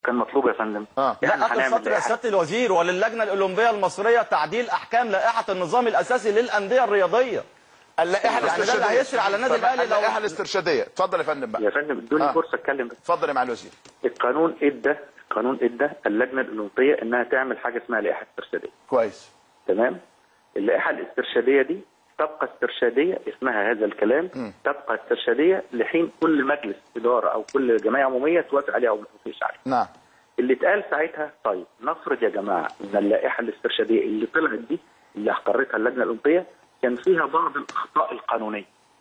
كان مطلوب يا فندم آه. إحنا لا اخر هنعمل سطر يا لائحة. سياده الوزير وللجنه الاولمبيه المصريه تعديل احكام لائحه النظام الاساسي للانديه الرياضيه اللائحه يعني ده اللي الاسترشاديه هيسري على النادي طب الأهلي لو- اللائحه الاسترشاديه اتفضل يا فندم يا بقى فندم ادوني آه. فرصه اتكلم بس اتفضل يا معالي الوزير القانون ادى القانون ادى اللجنه الاولمبيه انها تعمل حاجه اسمها لائحه استرشاديه كويس تمام اللائحه الاسترشاديه دي تبقى استرشاديه اسمها هذا الكلام تبقى استرشاديه لحين كل مجلس اداره او كل جمعيه عموميه توافق عليها او ما توافقش عليها نعم اللي اتقال ساعتها طيب نفرض يا جماعه ان اللائحه الاسترشاديه اللي طلعت دي اللي اقرتها اللجنه الاولمبيه كان فيها بعض الاخطاء القانونيه.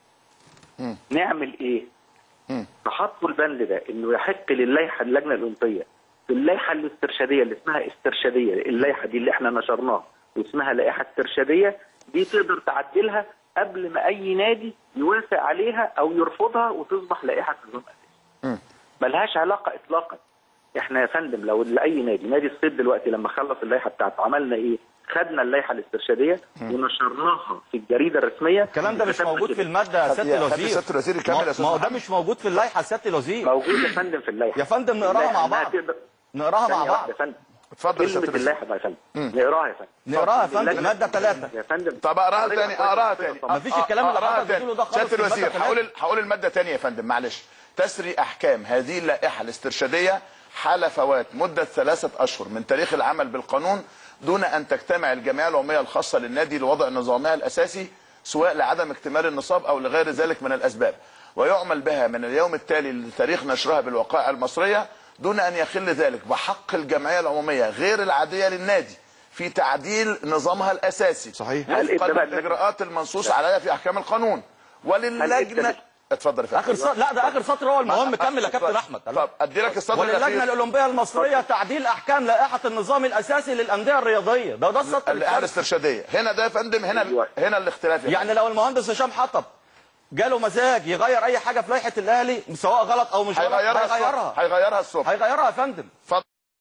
نعمل ايه؟ فحطوا البند ده انه يحق للائحه اللجنه الاولمبيه في اللائحه الاسترشاديه اللي اسمها استرشاديه اللائحه دي اللي احنا نشرناها واسمها لائحه استرشاديه دي تقدر تعدلها قبل ما اي نادي يوافق عليها او يرفضها وتصبح لائحه نظام اساسي. ملهاش علاقه اطلاقا احنا يا فندم لو لاي نادي نادي الصيد دلوقتي لما خلص اللائحه بتاعته عملنا ايه؟ خدنا اللائحه الاسترشاديه ونشرناها في الجريده الرسميه الكلام ده مش وكتبنا موجود في كده. الماده يا خد- سياده يا- خد الوزير سيادة الوزير يكمل ما- يا أستاذ ما هو ده محمد. مش موجود في اللائحه يا سياده الوزير موجود يا فندم في اللائحه يا فندم نقراها مع اللائحة إنها بعض تقدر- نقراها مع ثانية بعض واحدة يا فندم اتفضل يا كلمه سيادة الوزير. اللائحه بقى يا فندم نقراها يا فندم نقراها يا فندم اللجنة- ماده ثلاثه يا فندم طب اقراها تاني اقراها تاني مفيش الكلام اللي أقراها حضرتك تاني. بتقوله ده خالص سياده في المادة الوزير ثلاثة. هقول هقول الماده تانية يا فندم معلش تسري احكام هذه اللائحه الاسترشاديه حال فوات مده ثلاثه اشهر من تاريخ العمل بالقانون دون ان تجتمع الجمعيه العموميه الخاصه للنادي لوضع نظامها الاساسي سواء لعدم اكتمال النصاب او لغير ذلك من الاسباب ويعمل بها من اليوم التالي لتاريخ نشرها بالوقائع المصريه دون ان يخل ذلك بحق الجمعيه العموميه غير العاديه للنادي في تعديل نظامها الاساسي صحيح. هل وفقا إدى بقى للاجراءات المنصوص عليها في احكام القانون وللجنه إدى- اتفضل يا فندم اخر سطر لا ده اخر سطر هو المهم كمل يا كابتن احمد طب ادي لك السطر وللجنه الاخير الاولمبيه المصريه تعديل احكام لائحه النظام الاساسي للانديه الرياضيه ده ده السطر اللائحه الخامس. الاسترشاديه هنا ده يا فندم هنا أيوة. هنا الاختلاف يا يعني لو المهندس هشام حطب جاله مزاج يغير اي حاجه في لائحه الاهلي سواء غلط او مش غلط هيغيرها الصبح هيغيرها هيغيرها الصبح هيغيرها يا فندم اتفضل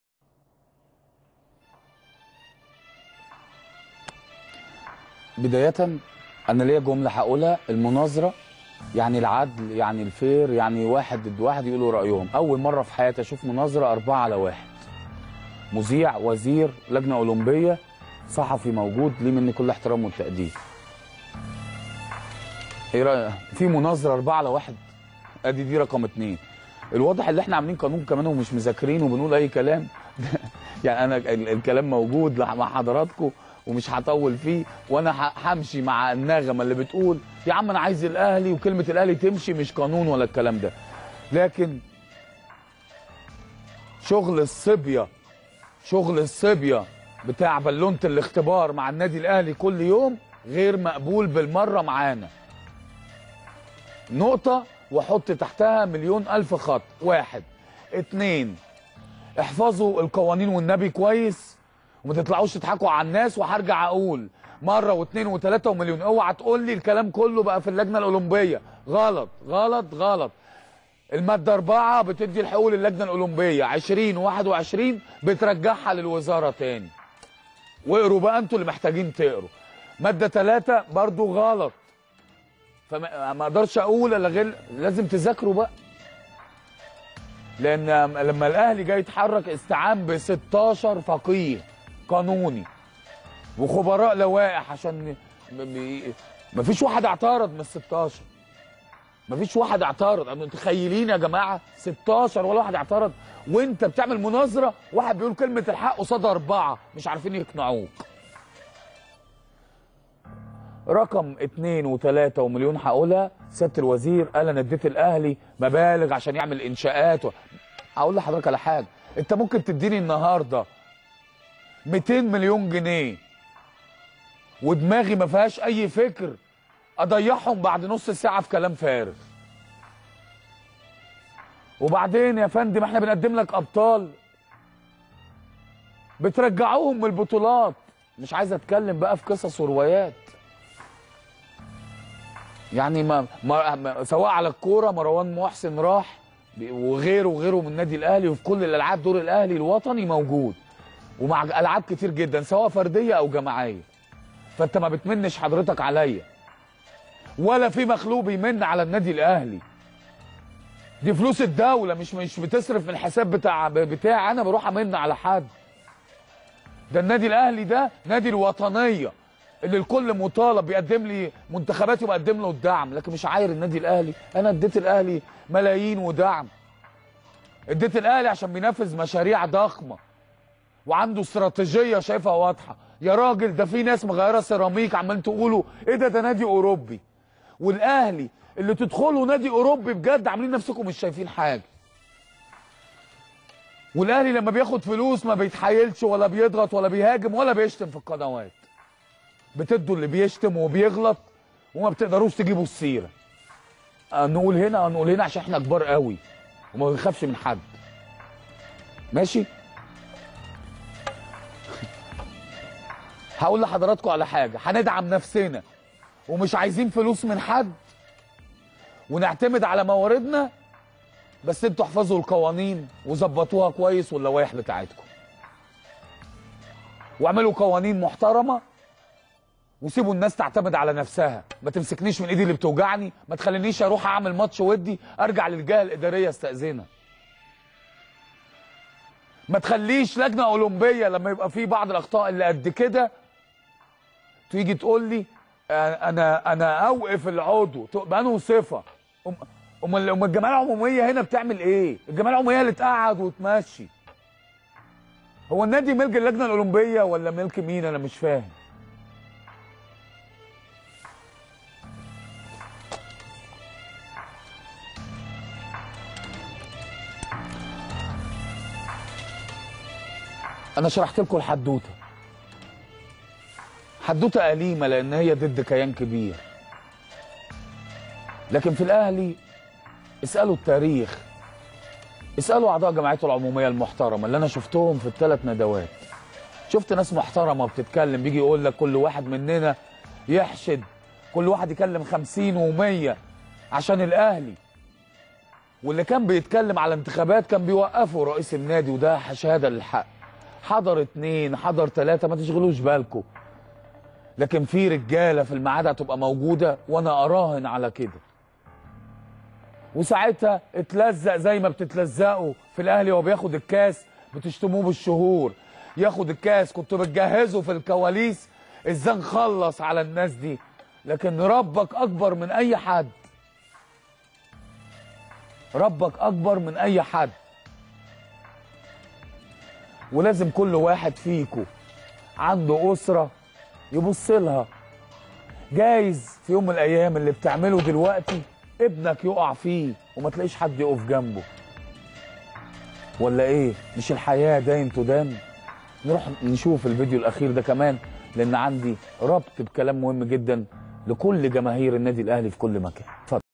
بداية أنا ليا جملة هقولها المناظرة يعني العدل يعني الفير يعني واحد ضد واحد يقولوا رأيهم أول مرة في حياتي أشوف مناظرة أربعة على واحد مذيع وزير لجنة أولمبية صحفي موجود ليه مني كل احترام والتقدير ايه رأيك في مناظرة أربعة على واحد ادي دي رقم اتنين الواضح اللي احنا عاملين قانون كمان ومش مذاكرين وبنقول اي كلام يعني انا ال- الكلام موجود لح- مع حضراتكم ومش هطول فيه وانا ه- همشي مع النغمه اللي بتقول يا عم انا عايز الاهلي وكلمه الاهلي تمشي مش قانون ولا الكلام ده لكن شغل الصبيه شغل الصبيه بتاع بالونه الاختبار مع النادي الاهلي كل يوم غير مقبول بالمره معانا نقطة وحط تحتها مليون ألف خط واحد اتنين احفظوا القوانين والنبي كويس وما تطلعوش تضحكوا على الناس وهرجع اقول مرة واثنين وثلاثة ومليون اوعى تقول لي الكلام كله بقى في اللجنة الأولمبية غلط غلط غلط المادة أربعة بتدي الحقوق للجنة الأولمبية عشرين واحد وعشرين بترجعها للوزارة تاني واقروا بقى انتوا اللي محتاجين تقروا مادة ثلاثة برضو غلط فما ما اقدرش اقول الا غير لازم تذاكروا بقى لان لما الاهلي جاي يتحرك استعان ب 16 فقيه قانوني وخبراء لوائح عشان ما فيش واحد اعترض من ال 16 ما فيش واحد اعترض انتوا متخيلين يا جماعه 16 ولا واحد اعترض وانت بتعمل مناظره واحد بيقول كلمه الحق قصاد اربعه مش عارفين يقنعوك رقم اتنين وتلاتة ومليون هقولها سيادة الوزير قال انا اديت الاهلي مبالغ عشان يعمل انشاءات و... هقول لحضرتك على حاجة انت ممكن تديني النهاردة 200 مليون جنيه ودماغي ما فيهاش اي فكر اضيعهم بعد نص ساعة في كلام فارغ وبعدين يا فندم احنا بنقدم لك ابطال بترجعوهم من البطولات مش عايز اتكلم بقى في قصص وروايات يعني ما, ما ما- سواء على الكوره مروان محسن راح ب- وغيره وغيره من النادي الاهلي وفي كل الالعاب دور الاهلي الوطني موجود ومع العاب كتير جدا سواء فرديه او جماعيه فانت ما بتمنش حضرتك عليا ولا في مخلوق بيمن على النادي الاهلي دي فلوس الدوله مش مش بتصرف من الحساب بتاع بتاعي انا بروح امن على حد ده النادي الاهلي ده نادي الوطنيه اللي الكل مطالب بيقدم لي منتخبات وبقدم له الدعم لكن مش عاير النادي الاهلي انا اديت الاهلي ملايين ودعم اديت الاهلي عشان بينفذ مشاريع ضخمه وعنده استراتيجيه شايفها واضحه يا راجل ده في ناس مغيره سيراميك عمال تقولوا ايه ده ده نادي اوروبي والاهلي اللي تدخلوا نادي اوروبي بجد عاملين نفسكم مش شايفين حاجه والاهلي لما بياخد فلوس ما بيتحايلش ولا بيضغط ولا بيهاجم ولا بيشتم في القنوات بتدوا اللي بيشتم وبيغلط وما بتقدروش تجيبوا السيره آه، نقول هنا آه، نقول هنا عشان احنا كبار قوي وما بنخافش من حد ماشي هقول لحضراتكم على حاجه هندعم نفسنا ومش عايزين فلوس من حد ونعتمد على مواردنا بس انتوا احفظوا القوانين وظبطوها كويس واللوائح بتاعتكم واعملوا قوانين محترمه وسيبوا الناس تعتمد على نفسها ما تمسكنيش من ايدي اللي بتوجعني ما تخلينيش اروح اعمل ماتش ودي ارجع للجهه الاداريه استاذنها ما تخليش لجنه اولمبيه لما يبقى في بعض الاخطاء اللي قد كده تيجي تقول لي آه، انا انا اوقف العضو تبقى انه صفه أم- امال امال الجمعيه العموميه هنا بتعمل ايه؟ الجمعيه العموميه اللي تقعد وتمشي هو النادي ملك اللجنه الاولمبيه ولا ملك مين انا مش فاهم انا شرحت لكم الحدوته حدوته أليمة لأن هي ضد كيان كبير لكن في الأهلي اسألوا التاريخ اسألوا أعضاء جمعيته العمومية المحترمة اللي أنا شفتهم في الثلاث ندوات شفت ناس محترمة بتتكلم بيجي يقول لك كل واحد مننا يحشد كل واحد يكلم خمسين ومية عشان الأهلي واللي كان بيتكلم على انتخابات كان بيوقفوا رئيس النادي وده شهادة للحق حضر اتنين حضر تلاتة ما تشغلوش بالكم لكن في رجاله في الميعاد هتبقى موجوده وانا اراهن على كده وساعتها اتلزق زي ما بتتلزقوا في الاهلي وهو بياخد الكاس بتشتموه بالشهور ياخد الكاس كنتوا بتجهزوا في الكواليس ازاي نخلص على الناس دي لكن ربك اكبر من اي حد ربك اكبر من اي حد ولازم كل واحد فيكو عنده اسره يبص لها جايز في يوم من الايام اللي بتعمله دلوقتي ابنك يقع فيه وما تلاقيش حد يقف جنبه ولا ايه مش الحياه داين تدان نروح نشوف الفيديو الاخير ده كمان لان عندي ربط بكلام مهم جدا لكل جماهير النادي الاهلي في كل مكان اتفضل